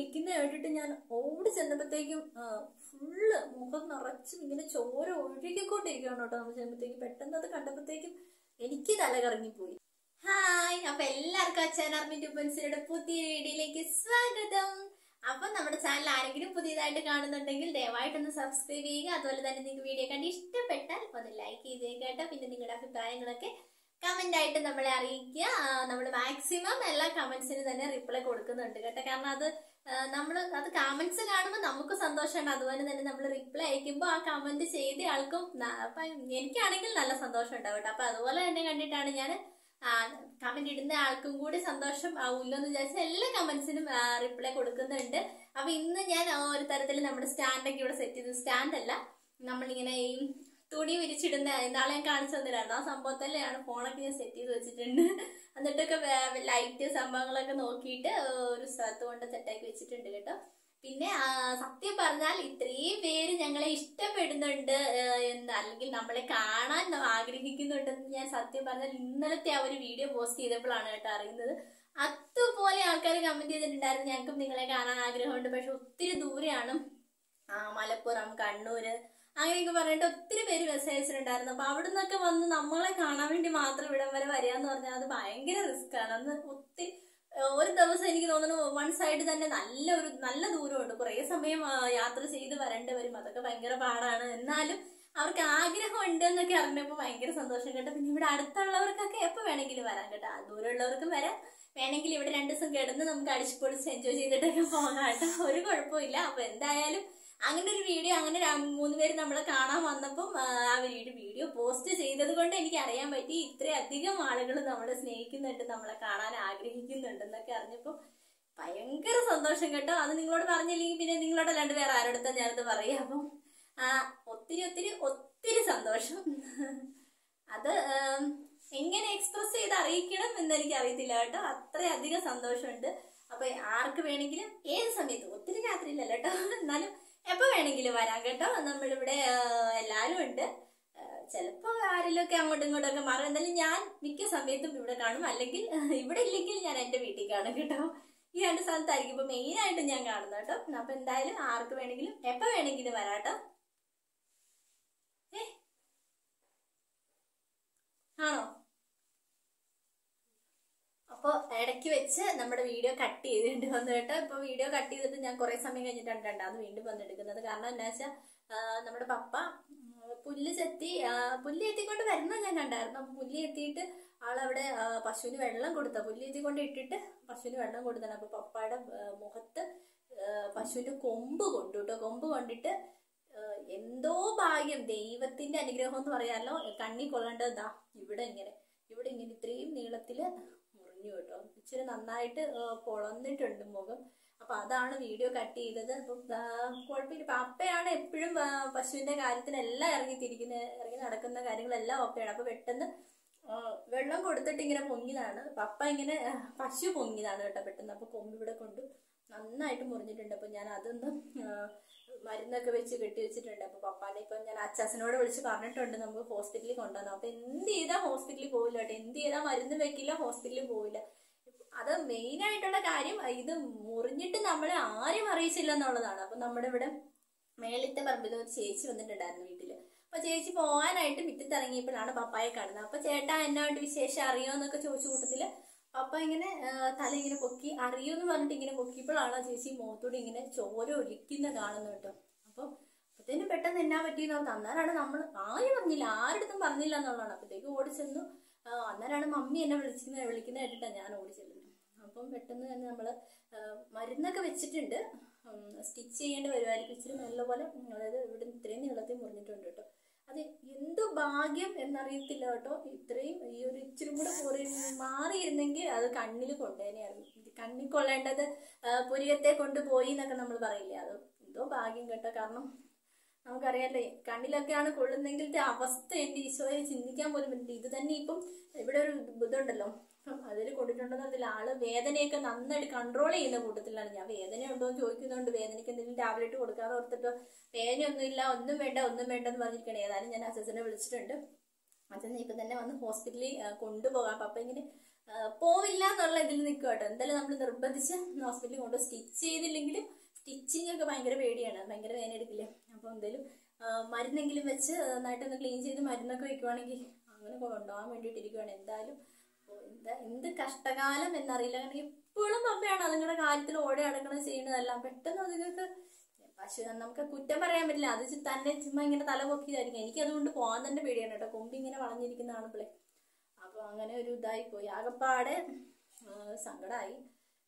വിളിക്കുന്ന കേട്ടിട്ട് ഞാൻ ഓടി ചെന്നപ്പോഴത്തേക്കും ഫുള്ള് മുഖം നിറച്ചും ഇങ്ങനെ ചോര ഒഴുകിക്കൊണ്ടിരിക്കുകയാണ് കേട്ടോ നമ്മൾ ചെന്നപ്പോഴത്തേക്കും പെട്ടെന്ന് അത് കണ്ടപ്പോഴത്തേക്കും എനിക്ക് തല കറങ്ങിപ്പോയി ഹായ് അപ്പൊ എല്ലാവർക്കും അച്ഛനാർമി ട്യൂബൻസിയുടെ പുതിയ വീഡിയോയിലേക്ക് സ്വാഗതം അപ്പൊ നമ്മുടെ ചാനൽ ആരെങ്കിലും പുതിയതായിട്ട് കാണുന്നുണ്ടെങ്കിൽ ദയവായിട്ടൊന്ന് സബ്സ്ക്രൈബ് ചെയ്യുക അതുപോലെ തന്നെ നിങ്ങൾക്ക് വീഡിയോ കണ്ട് ഇഷ്ടപ്പെട്ടാൽ ഒന്ന് ലൈക്ക് ചെയ്തേക്കട്ടോ പിന്നെ നിങ്ങളുടെ അഭിപ്രായങ്ങളൊക്കെ കമന്റ് ആയിട്ട് നമ്മളെ അറിയിക്കുക നമ്മൾ മാക്സിമം എല്ലാ കമന്റ്സിന് തന്നെ റിപ്ലൈ കൊടുക്കുന്നുണ്ട് കേട്ടോ കാരണം അത് നമ്മൾ അത് കമന്റ്സ് കാണുമ്പോൾ നമുക്ക് സന്തോഷമാണ് അതുപോലെ തന്നെ നമ്മൾ റിപ്ലൈ അയക്കുമ്പോൾ ആ കമന്റ് ചെയ്ത ആൾക്കും ന- അപ്പൊ എനിക്കാണെങ്കിൽ നല്ല സന്തോഷം ഉണ്ടാവും കേട്ടോ അപ്പൊ അതുപോലെ തന്നെ കണ്ടിട്ടാണ് ഞാൻ കമന്റ് ഇടുന്ന ആൾക്കും കൂടി സന്തോഷം ആവില്ലോ എന്ന് വിചാരിച്ച എല്ലാ കമന്റ്സിനും റിപ്ലൈ കൊടുക്കുന്നുണ്ട് അപ്പൊ ഇന്ന് ഞാൻ ആ ഒരു തരത്തിൽ നമ്മുടെ സ്റ്റാൻഡൊക്കെ ഇവിടെ സെറ്റ് ചെയ്തു സ്റ്റാൻഡ് അല്ല നമ്മളിങ്ങനെ ഈ തുണി വിരിച്ചിടുന്ന നാളെ ഞാൻ കാണിച്ചു തന്നില്ലായിരുന്നു ആ സംഭവത്തിലാണ് ഫോണൊക്കെ ഞാൻ സെറ്റ് ചെയ്ത് വെച്ചിട്ടുണ്ട് എന്നിട്ടൊക്കെ ലൈറ്റ് സംഭവങ്ങളൊക്കെ നോക്കിയിട്ട് ഒരു സ്ഥലത്ത് കൊണ്ട് സെറ്റാക്കി വെച്ചിട്ടുണ്ട് കേട്ടോ പിന്നെ ആ, സത്യം പറഞ്ഞാൽ ഇത്രയും പേര് ഞങ്ങളെ ഇഷ്ടപ്പെടുന്നുണ്ട് ആ, എന്ന് അല്ലെങ്കിൽ നമ്മളെ കാണാൻ ആഗ്രഹിക്കുന്നുണ്ടെന്ന് ഞാൻ സത്യം പറഞ്ഞാൽ ഇന്നലത്തെ ആ ഒരു വീഡിയോ പോസ്റ്റ് ചെയ്തപ്പോഴാണ് കേട്ടോ അറിയുന്നത് അതുപോലെ ആൾക്കാർ കമന്റ് ചെയ്തിട്ടുണ്ടായിരുന്നു ഞങ്ങൾക്കും നിങ്ങളെ കാണാൻ ആഗ്രഹമുണ്ട് പക്ഷെ ഒത്തിരി ദൂരെയാണ് ആ മലപ്പുറം കണ്ണൂര് അങ്ങനെയൊക്കെ പറഞ്ഞിട്ട് ഒത്തിരി പേര് മെസ്സേജ് അയച്ചിട്ടുണ്ടായിരുന്നു അപ്പൊ അവിടെ നിന്നൊക്കെ വന്ന് നമ്മളെ കാണാൻ വേണ്ടി മാത്രം ഇവിടം വരെ വരികയെന്ന് പറഞ്ഞാൽ അത് ഭയങ്കര റിസ്ക് ആണ് അന്ന് ഒത്തിരി ഏഹ് ഒരു ദിവസം എനിക്ക് തോന്നുന്നു വൺ സൈഡ് തന്നെ നല്ല ഒരു നല്ല ദൂരമുണ്ട് കുറേ സമയം ആ, യാത്ര ചെയ്ത് വരേണ്ടി വരും അതൊക്കെ ഭയങ്കര പാടാണ് എന്നാലും അവർക്ക് ആഗ്രഹം ഉണ്ട് എന്നൊക്കെ അറിഞ്ഞപ്പോൾ ഭയങ്കര സന്തോഷം കേട്ടോ പിന്നെ ഇവിടെ അടുത്തുള്ളവർക്കൊക്കെ എപ്പോൾ വേണമെങ്കിലും വരാം കേട്ടോ ആ ദൂരമുള്ളവർക്കും വരാം വേണമെങ്കിൽ ഇവിടെ രണ്ടു ദിവസം കിടന്ന് നമുക്ക് അടിച്ചു പൊളിച്ച് എൻജോയ് ചെയ്തിട്ടൊക്കെ പോകാം കേട്ടോ ഒരു കുഴപ്പമില്ല അപ്പൊ എന്തായാലും അങ്ങനെ ഒരു വീഡിയോ അങ്ങനെ ര- മൂന്ന് പേര് നമ്മളെ കാണാൻ വന്നപ്പം ആ, ആ വീഡിയോ വീഡിയോ പോസ്റ്റ് ചെയ്തത് കൊണ്ട് എനിക്ക് അറിയാൻ പറ്റി ഇത്രയധികം ആളുകൾ നമ്മളെ സ്നേഹിക്കുന്നുണ്ട് നമ്മളെ കാണാൻ ആഗ്രഹിക്കുന്നുണ്ട് എന്നൊക്കെ അറിഞ്ഞപ്പോൾ ഭയങ്കര സന്തോഷം കേട്ടോ അത് നിങ്ങളോട് പറഞ്ഞില്ലെങ്കിൽ പിന്നെ നിങ്ങളോട് അല്ലാണ്ട് വേറെ ആരോടത്താ ഞാനത് പറയാം അപ്പം ആ ഒത്തിരി ഒത്തിരി ഒത്തിരി സന്തോഷം അത് ആം, എങ്ങനെ എക്സ്പ്രസ് ചെയ്ത് അറിയിക്കണം എന്ന് എനിക്ക് അറിയത്തില്ല കേട്ടോ അത്രയധികം സന്തോഷമുണ്ട് അപ്പൊ ആർക്ക് വേണമെങ്കിലും ഏത് സമയത്തും ഒത്തിരി രാത്രിയിലല്ല കേട്ടോ എന്നാലും എപ്പോ വേണമെങ്കിലും വരാം കേട്ടോ നമ്മളിവിടെ ആ, എല്ലാവരും ഉണ്ട് ആ, ചിലപ്പോ ആരെങ്കിലുമൊക്കെ അങ്ങോട്ടും ഇങ്ങോട്ടും ഒക്കെ മാറും എന്നാലും ഞാൻ മിക്ക സമയത്തും ഇവിടെ കാണും അല്ലെങ്കിൽ ആ, ഇവിടെ ഇല്ലെങ്കിൽ ഞാൻ എന്റെ വീട്ടിൽ കാണും കേട്ടോ ഈ രണ്ട് സ്ഥലത്തായിരിക്കും ഇപ്പൊ മെയിൻ ആയിട്ട് ഞാൻ കാണുന്നത് കേട്ടോ അപ്പൊ എന്തായാലും ആർക്ക് വേണമെങ്കിലും എപ്പോ വേണമെങ്കിലും വരാം കേട്ടോ ഏ ആണോ അപ്പോൾ ഇടയ്ക്ക് വെച്ച് നമ്മുടെ വീഡിയോ കട്ട് ചെയ്തിട്ട് വന്നു കേട്ടോ ഇപ്പോൾ വീഡിയോ കട്ട് ചെയ്തിട്ട് ഞാൻ കുറേ സമയം കഴിഞ്ഞിട്ടാണ് രണ്ടാമത് വീണ്ടും വന്നെടുക്കുന്നത് കാരണം എന്താ വെച്ചാൽ നമ്മുടെ പപ്പ ഉം, പുല്ല് ചെത്തി ആ, പുല്ല് എത്തിക്കൊണ്ട് വരുന്നത് ഞാൻ കണ്ടായിരുന്നു അപ്പോൾ പുല്ല് എത്തിയിട്ട് ആളവിടെ ആ, പശുവിന് വെള്ളം കൊടുത്ത പുല്ല് എത്തിക്കൊണ്ട് ഇട്ടിട്ട് പശുവിന് വെള്ളം കൊടുത്താണ് അപ്പോൾ പപ്പയുടെ ആ, മുഖത്ത് ആ, പശുവിന്റെ കൊമ്പ് കൊണ്ടു കേട്ടോ കൊമ്പ് കൊണ്ടിട്ട് ആ, എന്തോ ഭാഗ്യം ദൈവത്തിന്റെ അനുഗ്രഹം എന്ന് പറയാമല്ലോ കണ്ണി കൊള്ളേണ്ടതാ ഇവിടെ ഇങ്ങനെ ഇവിടെ ഇങ്ങനെ ഇത്രയും നീളത്തില് മുറിഞ്ഞു കേട്ടോ ഇച്ചിരി നന്നായിട്ട് ആ, പൊളന്നിട്ടുണ്ട് മുഖം അപ്പൊ അതാണ് വീഡിയോ കട്ട് ചെയ്തത് അപ്പം ആ, കുഴപ്പമില്ല ഇപ്പൊ അപ്പയാണ് എപ്പോഴും ആ, പശുവിന്റെ കാര്യത്തിനെല്ലാം ഇറങ്ങി തിരിക്കുന്ന ഇറങ്ങി നടക്കുന്ന കാര്യങ്ങളെല്ലാം അപ്പയാണ് അപ്പൊ പെട്ടെന്ന് ആ, വെള്ളം കൊടുത്തിട്ട് ഇങ്ങനെ പൊങ്ങിയതാണ് പപ്പ ഇങ്ങനെ ആ, പശു പൊങ്ങിയതാണ് കേട്ടോ പെട്ടെന്ന് അപ്പൊ കൊമ്പ് ഇവിടെ കൊണ്ട് നന്നായിട്ട് മുറിഞ്ഞിട്ടുണ്ട് അപ്പൊ ഞാൻ അതൊന്ന് ആ, മരുന്നൊക്കെ വെച്ച് കെട്ടി വെച്ചിട്ടുണ്ട് അപ്പൊ പപ്പാനെ ഇപ്പൊ ഞാൻ അച്ചാച്ചനോട് വിളിച്ച് പറഞ്ഞിട്ടുണ്ട് നമുക്ക് ഹോസ്പിറ്റലിൽ കൊണ്ടുവന്നു അപ്പൊ എന്ത് ചെയ്താൽ ഹോസ്പിറ്റലിൽ പോവില്ല കേട്ടോ എന്ത് ചെയ്താൽ മരുന്ന് വെക്കില്ല ഹോസ്പിറ്റലിൽ പോവില്ല അത് മെയിൻ ആയിട്ടുള്ള കാര്യം ഇത് മുറിഞ്ഞിട്ട് നമ്മളെ ആരും അറിയിച്ചില്ല എന്നുള്ളതാണ് അപ്പൊ നമ്മുടെ ഇവിടെ മേളിത്തെ പറമ്പിൽ ഒരു ചേച്ചി വന്നിട്ടുണ്ടായിരുന്നു വീട്ടില് അപ്പൊ ചേച്ചി പോകാനായിട്ട് മുറ്റത്ത് ഇറങ്ങിയപ്പോഴാണ് പപ്പായെ കാണുന്നത് അപ്പൊ ചേട്ടാ എന്നാണ്ട് വിശേഷം അറിയോ എന്നൊക്കെ ചോദിച്ച കൂട്ടത്തില് പപ്പ ഇങ്ങനെ ആ, തല ഇങ്ങനെ പൊക്കി അറിയോ എന്ന് പറഞ്ഞിട്ട് ഇങ്ങനെ പൊക്കിയപ്പോഴാണ് ആ ചേച്ചി മുഖത്തോട് ഇങ്ങനെ ചോര ഒലിക്കുന്ന കാണുന്നത് കേട്ടോ അപ്പൊ അപ്പത്തേനും പെട്ടെന്ന് എന്നാ പറ്റിയെന്ന് ഓർത്ത് അന്നേരമാണ് നമ്മൾ ആരും പറഞ്ഞില്ല ആരുടെ പറഞ്ഞില്ല എന്നുള്ളതാണ് അപ്പത്തേക്ക് ഓടിച്ചെന്നു ആ, അന്നേരമാണ് മമ്മി എന്നെ വിളിക്കുന്ന വിളിക്കുന്ന കേട്ടിട്ടാണ് ഞാൻ ഓടിച്ചെല്ലുന്നത് അപ്പം പെട്ടെന്ന് തന്നെ നമ്മൾ മരുന്നൊക്കെ വെച്ചിട്ടുണ്ട് സ്റ്റിച്ച് ചെയ്യേണ്ട വരുമായിരിക്കും ഇച്ചിരി നല്ലപോലെ ഉം, അതായത് ഇവിടെ ഇത്രയും നീളത്തിൽ മുറിഞ്ഞിട്ടുണ്ട് കേട്ടോ അത് എന്ത് ഭാഗ്യം എന്നറിയത്തില്ല കേട്ടോ ഇത്രയും ഈ ഒരു ഇച്ചിരി കൂടെ മുറി മാറിയിരുന്നെങ്കിൽ അത് കണ്ണിൽ കൊണ്ടുതന്നെയായിരുന്നു ഇത് കണ്ണിൽ കൊള്ളേണ്ടത് ആ, പുരികത്തെ കൊണ്ടുപോയി എന്നൊക്കെ നമ്മൾ പറയില്ലേ അത് എന്തോ ഭാഗ്യം കേട്ടോ കാരണം നമുക്കറിയാലേ കണ്ണിലൊക്കെയാണ് കൊള്ളുന്നെങ്കിലത്തെ അവസ്ഥ എന്റെ ഈശോയെ ചിന്തിക്കാൻ പോലും പറ്റില്ല ഇത് തന്നെ ഇപ്പം ഇവിടെ ഒരു ഇതുണ്ടല്ലോ അപ്പം അതിൽ കൊണ്ടിട്ടുണ്ടെന്ന് അതിൽ ആള് വേദനയൊക്കെ നന്നായിട്ട് കൺട്രോൾ ചെയ്യുന്ന കൂട്ടത്തിലാണ് ഞാൻ വേദന ഉണ്ടോ എന്ന് ചോദിക്കുന്നുണ്ട് വേദനയ്ക്ക് എന്തെങ്കിലും ടാബ്ലറ്റ് കൊടുക്കാതെ ഓർത്തിട്ടോ വേദനയൊന്നുമില്ല ഒന്നും വേണ്ട ഒന്നും വേണ്ട എന്ന് പറഞ്ഞിരിക്കണേ ഏതായാലും ഞാൻ അച്ഛനെ വിളിച്ചിട്ടുണ്ട് അച്ഛൻ ഇപ്പം തന്നെ വന്ന് ഹോസ്പിറ്റലിൽ കൊണ്ടുപോകാം പപ്പ ഇങ്ങനെ ആ, പോവില്ല എന്നുള്ള ഇതിൽ നിൽക്കുക കേട്ടോ എന്തായാലും നമ്മൾ നിർബന്ധിച്ച് ഹോസ്പിറ്റലിൽ കൊണ്ട് സ്റ്റിച്ച് ചെയ്തില്ലെങ്കിലും സ്റ്റിച്ചിങ് ഒക്കെ ഭയങ്കര പേടിയാണ് ഭയങ്കര വേദന എടുക്കില്ലേ അപ്പോൾ എന്തായാലും ആ, മരുന്നെങ്കിലും വെച്ച് നന്നായിട്ടൊന്ന് ക്ലീൻ ചെയ്ത് മരുന്നൊക്കെ വെക്കുവാണെങ്കിൽ അങ്ങനെ കൊണ്ടുപോകാൻ വേണ്ടിയിട്ടിരിക്കുവാണ് എന്തായാലും ഓ, എന്താ എന്ത് കഷ്ടകാലം എന്നറിയില്ല കാരണം എപ്പോഴും പപ്പയാണ് അതുങ്ങളുടെ കാര്യത്തിൽ ഓടി അടക്കണം ചെയ്യുന്നതെല്ലാം പെട്ടെന്ന് അതുങ്ങൾക്ക് പശു നമുക്ക് കുറ്റം പറയാൻ പറ്റില്ല അത് ചു- തന്നെ ചുമ്മാ ഇങ്ങനെ തല പൊക്കിയതായിരിക്കും എനിക്ക് അതുകൊണ്ട് പോകാൻ തന്നെ പേടിയാണ് കേട്ടോ കൊമ്പ് ഇങ്ങനെ വളഞ്ഞിരിക്കുന്ന കാണുമ്പോഴേ അപ്പോൾ അങ്ങനെ ഒരു ഇതായി പോയി ആകപ്പാടെ സങ്കടമായി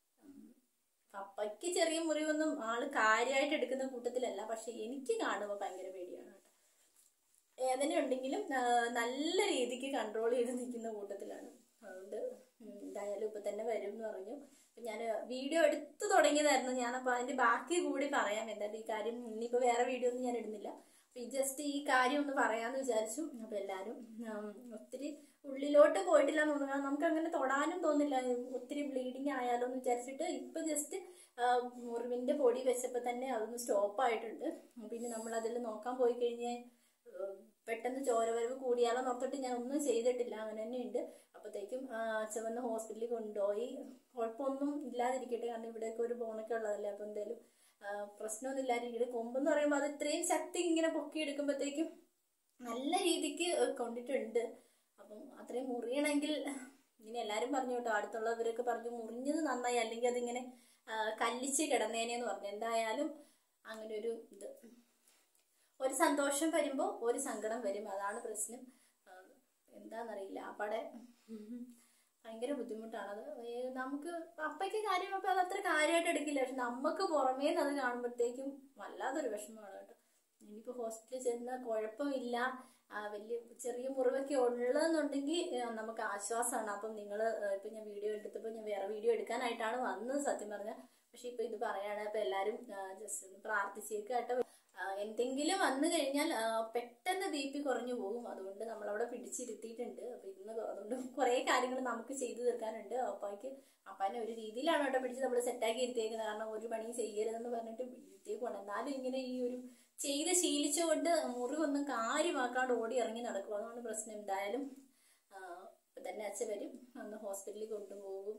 പപ്പയ്ക്ക് ചെറിയ മുറിവൊന്നും ആള് കാര്യമായിട്ട് എടുക്കുന്ന കൂട്ടത്തിലല്ല പക്ഷെ എനിക്ക് കാണുമ്പോൾ ഭയങ്കര പേടിയാണ് കേട്ടോ വേദന ഉണ്ടെങ്കിലും ആ, നല്ല രീതിക്ക് കൺട്രോൾ ചെയ്ത് നിൽക്കുന്ന കൂട്ടത്തിലാണ് അതുകൊണ്ട് ഉം, എന്തായാലും ഇപ്പൊ തന്നെ വരും എന്ന് പറഞ്ഞു അപ്പൊ ഞാൻ വീഡിയോ എടുത്തു തുടങ്ങിയതായിരുന്നു ഞാനപ്പോൾ അതിന്റെ ബാക്കി കൂടി പറയാം എന്തായാലും ഈ കാര്യം ഇനിയിപ്പോൾ വേറെ വീഡിയോ ഒന്നും ഞാൻ ഇടുന്നില്ല അപ്പൊ ജസ്റ്റ് ഈ കാര്യം ഒന്ന് പറയാന്ന് വിചാരിച്ചു അപ്പൊ എല്ലാരും ഉം, ഒത്തിരി ഉള്ളിലോട്ട് പോയിട്ടില്ല എന്ന് തോന്നുന്നു കാരണം നമുക്ക് അങ്ങനെ തൊടാനും തോന്നില്ല ഒത്തിരി ബ്ലീഡിങ് ആയാലോ എന്ന് വിചാരിച്ചിട്ട് ഇപ്പൊ ജസ്റ്റ് മുറിവിന്റെ പൊടി വെച്ചപ്പോൾ തന്നെ അതൊന്ന് സ്റ്റോപ്പ് ആയിട്ടുണ്ട് പിന്നെ നമ്മൾ അതിൽ നോക്കാൻ പോയി കഴിഞ്ഞാൽ ഏഹ് പെട്ടെന്ന് ചോരവരവ് കൂടിയാലോ നോർത്തിട്ട് ഞാൻ ഒന്നും ചെയ്തിട്ടില്ല അങ്ങനെ തന്നെ ഉണ്ട് അപ്പോഴത്തേക്കും അച്ഛൻ വന്ന് ഹോസ്പിറ്റലിൽ കൊണ്ടുപോയി കുഴപ്പമൊന്നും ഇല്ലാതിരിക്കട്ടെ കാരണം ഇവിടെയൊക്കെ ഒരു ബോണൊക്കെ ഉള്ളതല്ലേ അപ്പോൾ എന്തായാലും ആ, പ്രശ്നമൊന്നും ഇല്ലാതിരിക്കട്ടെ കൊമ്പെന്ന് പറയുമ്പോൾ അത് ഇത്രയും ശക്തി ഇങ്ങനെ പൊക്കിയെടുക്കുമ്പോഴത്തേക്കും നല്ല രീതിക്ക് കൊണ്ടിട്ടുണ്ട് അപ്പം അത്രയും മുറിയണമെങ്കിൽ ഇങ്ങനെ എല്ലാവരും പറഞ്ഞു കേട്ടോ അടുത്തുള്ളവരൊക്കെ പറഞ്ഞു മുറിഞ്ഞത് നന്നായി അല്ലെങ്കിൽ അതിങ്ങനെ ആ, കല്ലിച്ച് കിടന്നേനെന്ന് പറഞ്ഞു എന്തായാലും അങ്ങനെ ഒരു ഇത് ഒരു സന്തോഷം വരുമ്പോൾ ഒരു സങ്കടം വരും അതാണ് പ്രശ്നം ആ, എന്താന്നറിയില്ല അപ്പടെ ഭയങ്കര ബുദ്ധിമുട്ടാണ് അത് ഏ, നമുക്ക് അപ്പയ്ക്ക് കാര്യം അപ്പം അത് അത്ര കാര്യമായിട്ട് എടുക്കില്ല പക്ഷെ നമുക്ക് പുറമേ അത് കാണുമ്പോഴത്തേക്കും വല്ലാതൊരു വിഷമമാണ് കേട്ടോ ഇനിയിപ്പോൾ ഹോസ്പിറ്റലിൽ ചെന്ന കുഴപ്പമില്ല ആ, വലിയ ചെറിയ മുറിവൊക്കെ ഉള്ളതെന്നുണ്ടെങ്കിൽ ഏ, നമുക്ക് ആശ്വാസമാണ് അപ്പം നിങ്ങൾ ഇപ്പം ഞാൻ വീഡിയോ എടുത്തപ്പോൾ ഞാൻ വേറെ വീഡിയോ എടുക്കാനായിട്ടാണ് വന്നത് സത്യം പറഞ്ഞാൽ പക്ഷെ ഇപ്പം ഇത് പറയാണ് അപ്പം എല്ലാവരും ജസ്റ്റ് ഒന്ന് പ്രാർത്ഥിച്ചേക്ക് കേട്ടോ ആ, എന്തെങ്കിലും വന്നു കഴിഞ്ഞാൽ ആ, പെട്ടെന്ന് ബി പി കുറഞ്ഞു പോകും അതുകൊണ്ട് നമ്മളവിടെ പിടിച്ചിരുത്തിയിട്ടുണ്ട് അപ്പൊ ഇന്ന് അതുകൊണ്ട് കുറെ കാര്യങ്ങൾ നമുക്ക് ചെയ്തു തീർക്കാനുണ്ട് അപ്പായ്ക്ക് അപ്പാനെ ഒരു രീതിയിലാണ് കേട്ടോ പിടിച്ച് നമ്മൾ സെറ്റാക്കി ഇരുത്തിയേക്കുന്നത് കാരണം ഒരു പണിയും ചെയ്യരുതെന്ന് പറഞ്ഞിട്ട് ഇരുത്തിയേക്കുവാണ് എന്നാലും ഇങ്ങനെ ഈ ഒരു ചെയ്ത് ശീലിച്ചുകൊണ്ട് മുറിവൊന്നും കാര്യമാക്കാണ്ട് ഓടി ഇറങ്ങി നടക്കും അതാണ് പ്രശ്നം എന്തായാലും ആ, ഇപ്പൊ തന്നെ അച്ഛൻ വരും അന്ന് ഹോസ്പിറ്റലിൽ കൊണ്ടുപോകും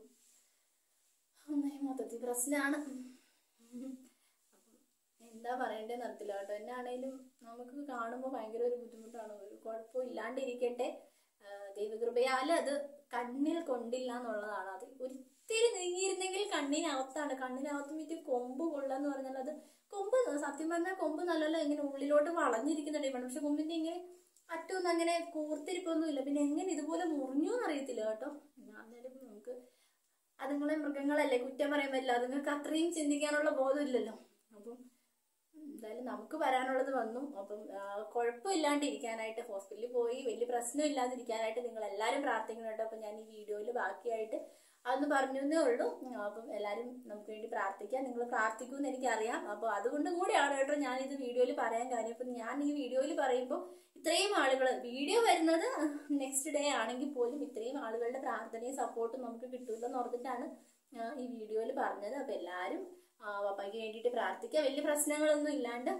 ഒന്നേ മൊത്തത്തിൽ പ്രശ്നമാണ് എന്താ പറയണ്ടേന്ന് അറിയത്തില്ല കേട്ടോ എന്നാണേലും നമുക്ക് കാണുമ്പോൾ ഭയങ്കര ഒരു ബുദ്ധിമുട്ടാണ് ഒരു കുഴപ്പവും ഇല്ലാണ്ടിരിക്കട്ടെ ആ, ദൈവകൃപയാൽ അത് കണ്ണിൽ കൊണ്ടില്ല എന്നുള്ളതാണ് അത് ഒരിത്തിരി നീങ്ങിയിരുന്നെങ്കിൽ കണ്ണിനകത്താണ് കണ്ണിനകത്ത് മറ്റേ കൊമ്പ് കൊള്ളാന്ന് പറഞ്ഞാൽ അത് കൊമ്പ് സത്യം പറഞ്ഞാൽ കൊമ്പ് നല്ലല്ലോ ഇങ്ങനെ ഉള്ളിലോട്ട് വളഞ്ഞിരിക്കുന്ന ടൈപ്പാണ് പക്ഷെ കൊമ്പിന്റെ ഇങ്ങനെ അറ്റൊന്നും അങ്ങനെ കൂർത്തിരിപ്പൊന്നും ഇല്ല പിന്നെ എങ്ങനെ ഇതുപോലെ മുറിഞ്ഞു എന്നറിയത്തില്ല കേട്ടോ എന്നാലും നമുക്ക് അതുങ്ങളെ മൃഗങ്ങളല്ലേ കുറ്റം പറയാൻ പറ്റില്ല അതുങ്ങൾക്ക് അത്രയും ചിന്തിക്കാനുള്ള ബോധമില്ലല്ലോ അപ്പം എന്തായാലും നമുക്ക് വരാനുള്ളത് വന്നു അപ്പം ആ, കുഴപ്പമില്ലാണ്ടിരിക്കാനായിട്ട് ഹോസ്പിറ്റലിൽ പോയി വലിയ പ്രശ്നം ഇല്ലാതിരിക്കാനായിട്ട് നിങ്ങൾ എല്ലാവരും പ്രാർത്ഥിക്കണം കേട്ടോ അപ്പം ഞാൻ ഈ വീഡിയോയിൽ ബാക്കിയായിട്ട് അതൊന്ന് പറഞ്ഞു എന്നേ ഉള്ളൂ ഉം, അപ്പം എല്ലാവരും നമുക്ക് വേണ്ടി പ്രാർത്ഥിക്കാം നിങ്ങൾ പ്രാർത്ഥിക്കുമെന്ന് എനിക്കറിയാം അപ്പോൾ അതുകൊണ്ടും കൂടിയാണ് കേട്ടോ ഞാൻ ഇത് വീഡിയോയിൽ പറയാൻ കാര്യം അപ്പം ഞാൻ ഈ വീഡിയോയിൽ പറയുമ്പോൾ ഇത്രയും ആളുകൾ വീഡിയോ വരുന്നത് നെക്സ്റ്റ് ഡേ ആണെങ്കിൽ പോലും ഇത്രയും ആളുകളുടെ പ്രാർത്ഥനയും സപ്പോർട്ടും നമുക്ക് കിട്ടുമല്ലോ ഓർത്തിട്ടാണ് ആ, ഈ വീഡിയോയിൽ പറഞ്ഞത് അപ്പം എല്ലാവരും ആ, പപ്പായ്ക്ക് വേണ്ടിയിട്ട് പ്രാർത്ഥിക്കുക വലിയ പ്രശ്നങ്ങളൊന്നും ഇല്ലാണ്ട്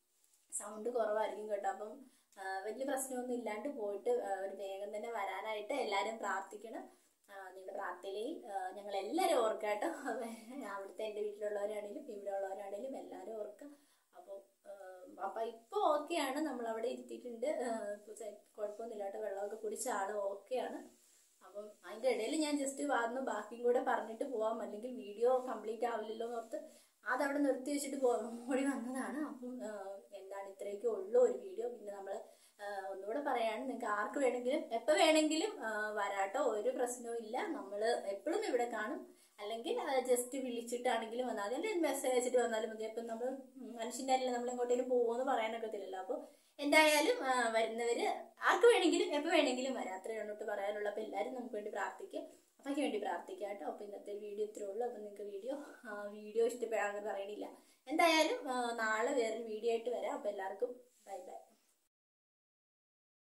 സൗണ്ട് കുറവായിരിക്കും കേട്ടോ അപ്പം ആ, വലിയ പ്രശ്നമൊന്നും ഇല്ലാണ്ട് പോയിട്ട് ആ, ഒരു വേഗം തന്നെ വരാനായിട്ട് എല്ലാവരും പ്രാർത്ഥിക്കണം ആ, നിങ്ങളുടെ പ്രാർത്ഥനയിൽ ഞങ്ങൾ എല്ലാവരും ഓർക്കാം കേട്ടോ അവിടുത്തെ എൻ്റെ വീട്ടിലുള്ളവരാണേലും ഇവിടെ ഉള്ളവരാണേലും എല്ലാവരും ഓർക്കാം അപ്പം പപ്പ ഇപ്പോൾ ഓക്കെയാണ് നമ്മൾ അവിടെ ഇരുത്തിയിട്ടുണ്ട് ആ, ഇപ്പൊ ചെ- കുഴപ്പമൊന്നുമില്ല കേട്ടോ വെള്ളമൊക്കെ കുടിച്ച ആള് ഓക്കെയാണ് അപ്പം അതിൻ്റെ ഇടയിൽ ഞാൻ ജസ്റ്റ് വന്ന് ബാക്കിയും കൂടെ പറഞ്ഞിട്ട് പോവാം അല്ലെങ്കിൽ വീഡിയോ കംപ്ലീറ്റ് ആവില്ലല്ലോ എന്ന് ഓർത്ത് അതവിടെ നിർത്തി വെച്ചിട്ട് പോ ഓടി വന്നതാണ് അപ്പം ആ, എന്താണ് ഇത്രയൊക്കെ ഉള്ളൂ ഒരു വീഡിയോ പിന്നെ നമ്മൾ ഒന്നുകൂടെ പറയാണ് നിങ്ങൾക്ക് ആർക്ക് വേണമെങ്കിലും എപ്പോൾ വേണമെങ്കിലും ആ, വരാട്ടോ ഒരു പ്രശ്നവും ഇല്ല നമ്മൾ എപ്പോഴും ഇവിടെ കാണും അല്ലെങ്കിൽ ജസ്റ്റ് വിളിച്ചിട്ടാണെങ്കിലും വന്നാൽ മതി അല്ലെങ്കിൽ മെസ്സേജ് അയച്ചിട്ട് വന്നാലും മതി അപ്പം നമ്മൾ മനുഷ്യൻ്റെ അല്ല നമ്മൾ എങ്ങോട്ടേലും പോകുമെന്ന് പറയാനൊക്കത്തില്ലല്ലോ അപ്പോൾ എന്തായാലും ആ, വരുന്നവര് ആർക്ക് വേണമെങ്കിലും എപ്പോൾ വേണമെങ്കിലും വരാം അത്രയേ ഉള്ളൂ പറയാനുള്ള അപ്പോൾ എല്ലാവരും നമുക്ക് വേണ്ടി പ്രാർത്ഥിക്കാം അപ്പയ്ക്ക് വേണ്ടി പ്രാർത്ഥിക്കാം കേട്ടോ അപ്പോൾ ഇന്നത്തെ വീഡിയോ ഇത്രേ ഉള്ളൂ അപ്പോൾ നിങ്ങൾക്ക് വീഡിയോ വീഡിയോ ഇഷ്ടപ്പെടാമെന്ന് പറയണില്ല എന്തായാലും ആ, നാളെ വേറൊരു വീഡിയോ ആയിട്ട് വരാം അപ്പോൾ എല്ലാവർക്കും ബൈ ബൈ